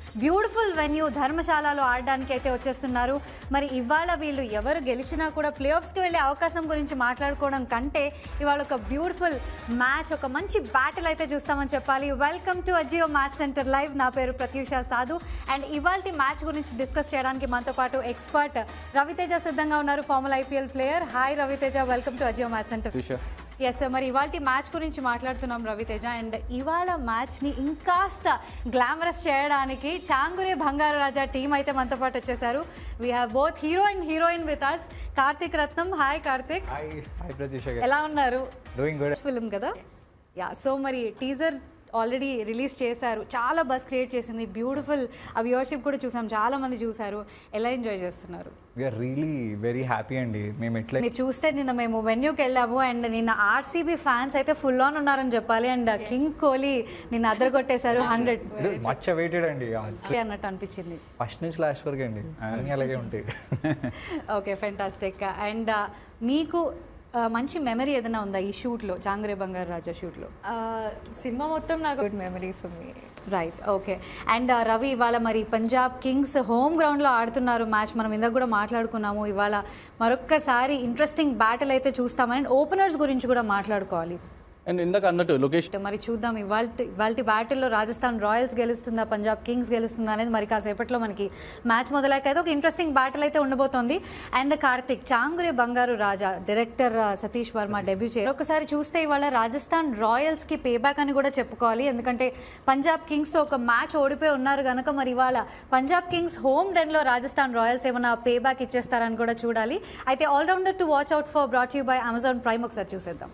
Beautiful venue ధర్మశాలలో ఆడడానికి అయితే వచ్చేస్తున్నారు మరి ఇవాళ వీళ్ళు ఎవరు గెలిచినా కూడా ప్లే ఆఫ్స్కి వెళ్ళే అవకాశం గురించి మాట్లాడుకోవడం కంటే ఇవాళ ఒక బ్యూటిఫుల్ మ్యాచ్ ఒక మంచి బ్యాటిల్ అయితే చూస్తామని చెప్పాలి welcome to Ajio match centre live నా పేరు ప్రత్యూష సాధు అండ్ ఇవాళ మ్యాచ్ గురించి డిస్కస్ చేయడానికి మనతో పాటు ఎక్స్పర్ట్ రవితేజ సిద్ధంగా ఉన్నారు former IPL player hi Raviteja welcome to Ajio match centre yes మరి ఇవాళ మ్యాచ్ గురించి మాట్లాడుతున్నాం రవితేజ అండ్ ఇవాళ మ్యాచ్ని ఇంకాస్త గ్లామరస్ చేయడానికి చాంగురే బంగారు రాజా టీం అయితే మనతో పాటు వచ్చేసారు we have both hero and heroine with us Karthik Ratnam hi Karthik hi hi Pratyusha ఎలా ఉన్నారు డూయింగ్ గుడ్ ఫిల్మ్ కదా యా సో మరి టీజర్ ఆల్రెడీ రిలీజ్ చేశారు చాలా బస్ క్రియేట్ చేసింది బ్యూటిఫుల్ ఆ వ్యూవర్షిప్ కూడా చూసాం చాలా మంది చూసారు ఎలా ఎంజాయ్ చేస్తున్నారు వీఆర్ రియలీ వెరీ హ్యాపీ అండి మేము ఎట్లా మీరు చూస్తే నిన్న మేము వెన్యూకి వెళ్ళాము అండ్ నిన్న ఆర్సీబీ ఫ్యాన్స్ అయితే ఫుల్ ఆన్ ఉన్నారని చెప్పాలి అండ్ కింగ్ కోహ్లీ నిన్న అదరగొట్టేశారు హండ్రెడ్ మచ్చ వెయిటెడ్ అండి అన్నట్టు అనిపించింది ఫస్ట్ నుంచి లాస్ట్ వరకు అండి అన్నీ అలాగే ఉంటాయి ఓకే ఫెంటాస్టిక్ అండ్ మీకు ఆ, మంచి మెమరీ ఏదైనా ఉందా ఈ షూట్లో జాంగ్రే బంగారు రాజా షూట్లో సినిమా మొత్తం నాకు good memory for me right okay and Ravi ఇవాళ మరి పంజాబ్ కింగ్స్ హోమ్ గ్రౌండ్లో ఆడుతున్నారు మ్యాచ్ మనం ఇందాక కూడా మాట్లాడుకున్నాము ఇవాళ మరొక్కసారి ఇంట్రెస్టింగ్ బ్యాటిల్ అయితే చూస్తామని ఓపెనర్స్ గురించి కూడా మాట్లాడుకోవాలి అండ్ ఇందాక అన్నట్టు లొకేషన్ మరి చూద్దాం ఇవాళ ఇవాళ బ్యాటిల్లో రాజస్థాన్ రాయల్స్ గెలుస్తుందా పంజాబ్ కింగ్స్ గెలుస్తుందా అనేది మరి కాసేపట్లో మనకి మ్యాచ్ మొదలయ్యాక అయితే ఒక ఇంట్రెస్టింగ్ బ్యాటిల్ అయితే ఉండబోతోంది అండ్ కార్తిక్ చాంగురే బంగారు రాజా డైరెక్టర్ ఆ, సతీష్ వర్మ డెబ్యూ చేయారు ఒకసారి చూస్తే ఇవాళ రాజస్థాన్ రాయల్స్కి పే బ్యాక్ అని కూడా చెప్పుకోవాలి ఎందుకంటే పంజాబ్ కింగ్స్తో ఒక మ్యాచ్ ఓడిపోయి ఉన్నారు కనుక మరి ఇవాళ పంజాబ్ కింగ్స్ హోమ్ డెన్లో రాజస్థాన్ రాయల్స్ ఏమైనా పే బ్యాక్ ఇచ్చేస్తారని కూడా చూడాలి అయితే allrounder to watch out for brought you by Amazon Prime ఒకసారి చూసేద్దాం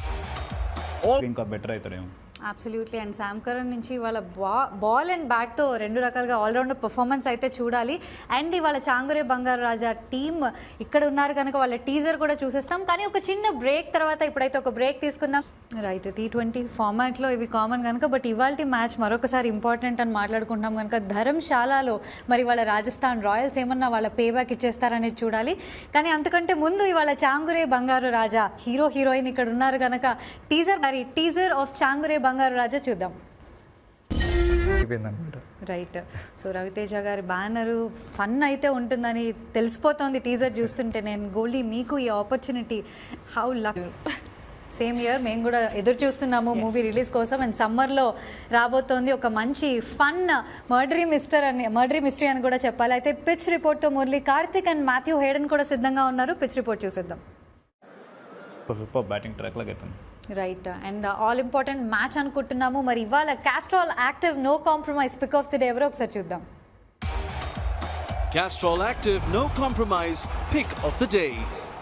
ఇంకా బెటర్ అవుతారేమో అబ్సల్యూట్లీ అండ్ శామ్ కరణ్ నుంచి ఇవాళ బా బాల్ అండ్ బ్యాట్తో రెండు రకాలుగా ఆల్రౌండర్ పర్ఫార్మెన్స్ అయితే చూడాలి అండ్ ఇవాళ చాంగురే బంగారు రాజా టీమ్ ఇక్కడ ఉన్నారు కనుక వాళ్ళ టీజర్ కూడా చూసేస్తాం కానీ ఒక చిన్న బ్రేక్ తర్వాత ఇప్పుడైతే ఒక బ్రేక్ తీసుకుందాం రైట్ టీ ట్వంటీ ఫార్మాట్లో ఇవి కామన్ కనుక బట్ ఇవాళ మ్యాచ్ మరొకసారి ఇంపార్టెంట్ అని మాట్లాడుకుంటున్నాం కనుక ధర్మశాలలో మరి వాళ్ళ రాజస్థాన్ రాయల్స్ ఏమన్నా వాళ్ళ పే బ్యాక్ ఇచ్చేస్తారనేది చూడాలి కానీ అంతకంటే ముందు ఇవాళ చాంగురే బంగారు రాజా హీరో హీరోయిన్ ఇక్కడ ఉన్నారు కనుక టీజర్ మరి టీజర్ ఆఫ్ చాంగురే బంగారు రాజా చూద్దాం అయిపోయింది అనమాట రైట్ సో రవితేజ గారి బ్యానరు ఫన్ అయితే ఉంటుందని తెలిసిపోతోంది టీజర్ చూస్తుంటే నేను గోల్డీ మీకు ఈ opportunity how luck same year మేము కూడా ఎదురు చూస్తున్నాము మూవీ రిలీజ్ కోసం అండ్ సమ్మర్లో రాబోతోంది ఒక మంచి ఫన్ మర్డరీ మిస్టర్ అని మర్డరీ మిస్టరీ అని కూడా చెప్పాలి అయితే పిచ్ రిపోర్ట్తో Murali Karthik and Matthew Hayden కూడా సిద్ధంగా ఉన్నారు పిచ్ రిపోర్ట్ చూసేద్దాం సూపర్ బ్యాటింగ్ ట్రాక్ లాగా అవుతుంది right and all important match అనుకుంటున్నాము మరి ఇవాళ Castrol Active no compromise pick of the day ఎవరో ఒకసారి చూద్దాం Castrol Active No Compromise Pick of the Day.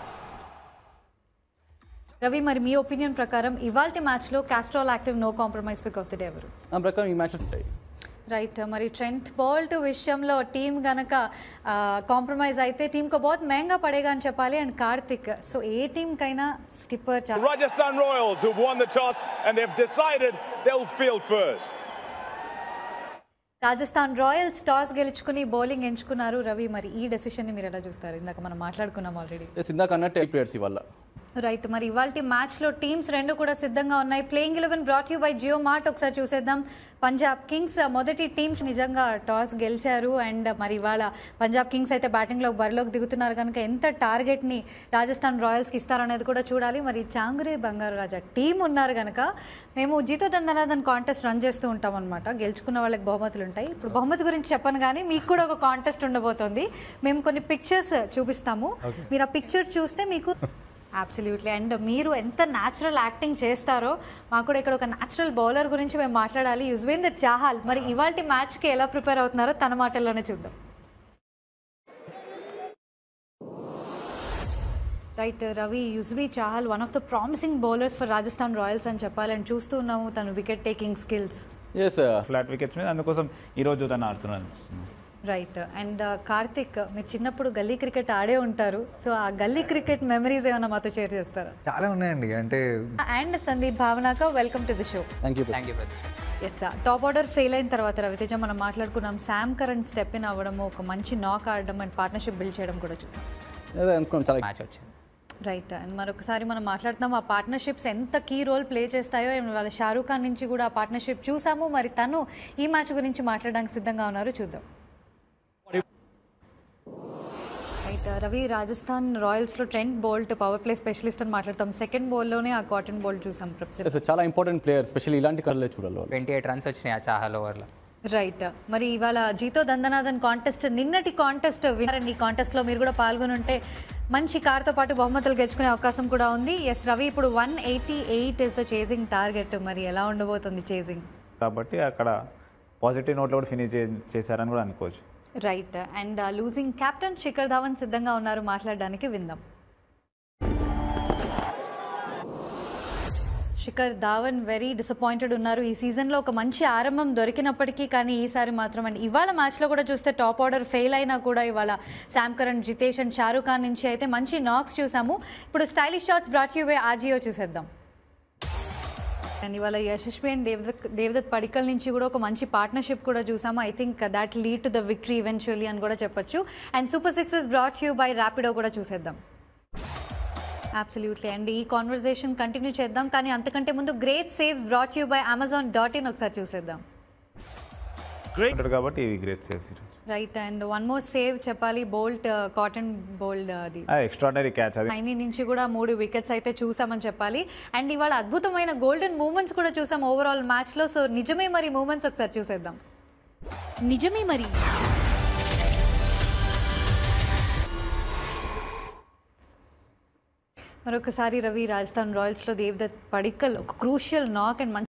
Ravi మరి మీ ఒపీనియన్ ప్రకారం ఇవాల్టి మ్యాచ్లో Castrol Active no compromise pick of the day ఎవరు నా ప్రకారం ఈ మ్యాచ్ ఉంటాయి రైట్ మరి ట్రెంట్ బాల్ట్ విషయంలో టీం గనక కాంప్రమైజ్ అయితే టీంకు బహుత్ మహంగా పడేగా అని చెప్పాలి అండ్ కార్తిక్ సో ఏ టీంకైనా skipper Rajasthan Royals who've won the toss and they've decided they'll field first. Rajasthan Royals toss గెలుచుకుని బౌలింగ్ ఎంచుకున్నారు రవి మరి ఈ డెసిషన్ని మీరు ఎలా చూస్తారు ఇందాక మనం మాట్లాడుకున్నాం ఆల్రెడీ ఎస్ ఇందాక అన్నట్టు ప్లేయర్స్ ఇవాళ రైట్ మరి ఇవాళ మ్యాచ్లో టీమ్స్ రెండు కూడా సిద్ధంగా ఉన్నాయి playing eleven brought you by Jio mart ఒకసారి చూసేద్దాం పంజాబ్ కింగ్స్ మొదటి టీమ్స్ నిజంగా టాస్ గెలిచారు అండ్ మరి ఇవాళ పంజాబ్ కింగ్స్ అయితే బ్యాటింగ్లో బరిలోకి దిగుతున్నారు కనుక ఎంత టార్గెట్ని రాజస్థాన్ రాయల్స్కి ఇస్తారనేది కూడా చూడాలి మరి చాంగురే బంగారు రాజా టీం ఉన్నారు కనుక మేము జీతో దందనాథన్ కాంటెస్ట్ రన్ చేస్తూ ఉంటాం అనమాట గెలుచుకున్న వాళ్ళకి బహుమతులు ఉంటాయి ఇప్పుడు బహుమతి గురించి చెప్పను కానీ మీకు కూడా ఒక కాంటెస్ట్ ఉండబోతోంది మేము కొన్ని పిక్చర్స్ చూపిస్తాము మీరు ఆ పిక్చర్ చూస్తే మీకు అబ్సల్యూట్లీ అండ్ మీరు ఎంత న్యాచురల్ యాక్టింగ్ చేస్తారో మాకు కూడా ఇక్కడ ఒక న్యాచురల్ బౌలర్ గురించి మేము మాట్లాడాలి యుజ్వేందర్ చాహల్ మరి ఇవాళ మ్యాచ్కి ఎలా ప్రిపేర్ అవుతున్నారో తన మాటల్లోనే చూద్దాం right Ravi Yuzvi Chahal one of the promising bowlers for Rajasthan Royals అని చెప్పాలి అండ్ చూస్తూ ఉన్నాము తను wicket taking skills as flat wickets మీద అందుకోసం ఈరోజు తను ఆడుతున్నాను రైట్ అండ్ కార్తిక్ మీరు చిన్నప్పుడు గల్లీ క్రికెట్ ఆడే ఉంటారు సో ఆ గల్లీ క్రికెట్ మెమరీస్ ఏమైనా మాతో షేర్ చేస్తారా చాలా ఉన్నాయండి అంటే and Sandeep Bhavanaka welcome to the show thank you yes top order fail అయిన తర్వాత రవితేజ మనం మాట్లాడుకున్నాం శామ్ కరణ్ స్టెప్ ఇన్ అవ్వడము ఒక మంచి నాక్ ఆడడం అండ్ పార్ట్నర్షిప్ బిల్డ్ చేయడం కూడా చూసాం అదే అనుకున్నాం చాలా మ్యాచ్ వచ్చింది రైట్ అండ్ మరొకసారి మనం మాట్లాడుతున్నాం ఆ పార్ట్నర్షిప్స్ ఎంత కీ రోల్ ప్లే చేస్తాయో and వాళ్ళ షారూక్ ఖాన్ నుంచి కూడా ఆ పార్ట్నర్షిప్ చూసాము మరి తను ఈ మ్యాచ్ గురించి మాట్లాడడానికి సిద్ధంగా ఉన్నారు చూద్దాం రైట్ రవి రాజస్థాన్ రాయల్స్లో Trent Boult power play specialist అని మాట్లాడతాం సెకండ్ బౌల్లోనే ఆ కాటన్ బోల్ట్ చూసాం ప్రొఫెసర్ సో చాలా ఇంపార్టెంట్ ప్లేయర్ స్పెషల్ ఇలాంటి కర్లే చూడాలి వాళ్ళు ట్వంటీ ఎయిట్ రన్స్ వచ్చినాయి ఆ చాహల్ ఓవర్లో రైట్ మరి ఇవాళ జీతో దందనాథన్ కాంటెస్ట్ నిన్నటి కాంటెస్ట్ విన్నర్ ఈ కాంటెస్ట్లో మీరు కూడా పాల్గొని ఉంటే మంచి కార్తో పాటు బహుమతులు గెలుచుకునే అవకాశం కూడా ఉంది ఎస్ రవి ఇప్పుడు one eighty eight is the chasing target మరి ఎలా ఉండబోతుంది చేసింగ్ కాబట్టి అక్కడ పాజిటివ్ నోట్లో కూడా ఫినిష్ చేశారని కూడా అనుకోవచ్చు right and losing captain Shikhar Dhawan సిద్ధంగా ఉన్నారు మాట్లాడడానికి విందాం శిఖర్ ధావన్ వెరీ డిసప్పాయింటెడ్ ఉన్నారు ఈ సీజన్లో ఒక మంచి ఆరంభం దొరికినప్పటికీ కానీ ఈసారి మాత్రం అండి ఇవాళ మ్యాచ్లో కూడా చూస్తే టాప్ ఆర్డర్ ఫెయిల్ అయినా కూడా ఇవాళ Sam Curran Jitesh and Shahrukh Khan నుంచి అయితే మంచి నాక్స్ చూసాము ఇప్పుడు stylish shots brought you by Ajio చూసేద్దాం అండ్ ఇవాళ యశస్వి అండ్ దేవదత్ దేవదత్ పడికల్ నుంచి కూడా ఒక మంచి పార్ట్నర్షిప్ కూడా చూసాము I think that lead to the victory eventually అని కూడా చెప్పొచ్చు and super sixes brought you by Rapido కూడా చూసేద్దాం అబ్సల్యూట్లీ అండ్ ఈ కాన్వర్జేషన్ కంటిన్యూ చేద్దాం కానీ అంతకంటే ముందు great saves brought you by Amazon dot in ఒకసారి చూసేద్దాం Great. ఉంటాడు కాబట్టి ఇవి great saves right and one more save చెప్పాలి బోల్ట్ కాటన్ బోల్డ్ అది ఎక్స్ట్రాడనరీ క్యాచ్ అది నైనీ నుంచి కూడా మూడు వికెట్స్ అయితే చూసామని చెప్పాలి అండ్ ఇవాళ అద్భుతమైన గోల్డెన్ మూమెంట్స్ కూడా చూసాం ఓవరాల్ మ్యాచ్లో సో నిజమే మరి మూమెంట్స్ ఒకసారి చూసేద్దాం నిజమే మరి మరొకసారి రవి రాజస్థాన్ రాయల్స్లో దేవదత్ పడిక్కల్ ఒక క్రూషియల్ నాక్ అండ్